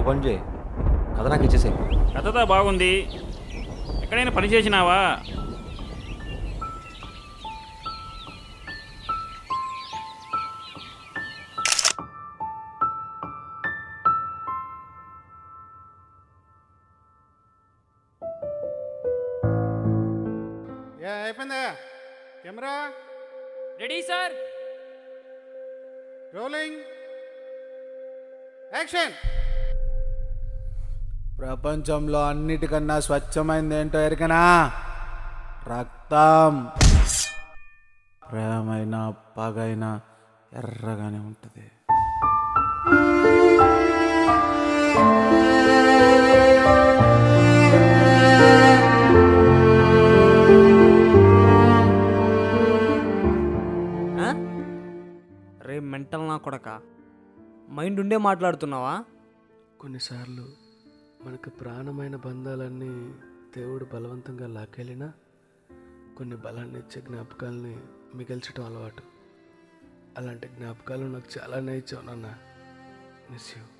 పని చేయి కథ నాకు ఇచ్చేసాయి కథతో బాగుంది ఎక్కడైనా పని చేసినావా ఏ అయిపోయిందా camera ready sir rolling action ప్రపంచంలో అన్నిటికన్నా స్వచ్ఛమైంది ఏంటో ఎరికనా రక్తం ప్రేమైనా పగైనా ఎర్రగానే ఉంటుంది ఆ? రే మెంటల్ నా కొడక మైండ్ ఉండే మాట్లాడుతున్నావా కొన్నిసార్లు మనకు ప్రాణమైన బంధాలన్నీ దేవుడు బలవంతంగా లాక్కెళ్ళినా కొన్ని బలాన్ని ఇచ్చే జ్ఞాపకాలని మిగిల్చడం అలవాటు అలాంటి జ్ఞాపకాలు నాకు చాలా ఇచ్చావు నాన్న మిస్ యూ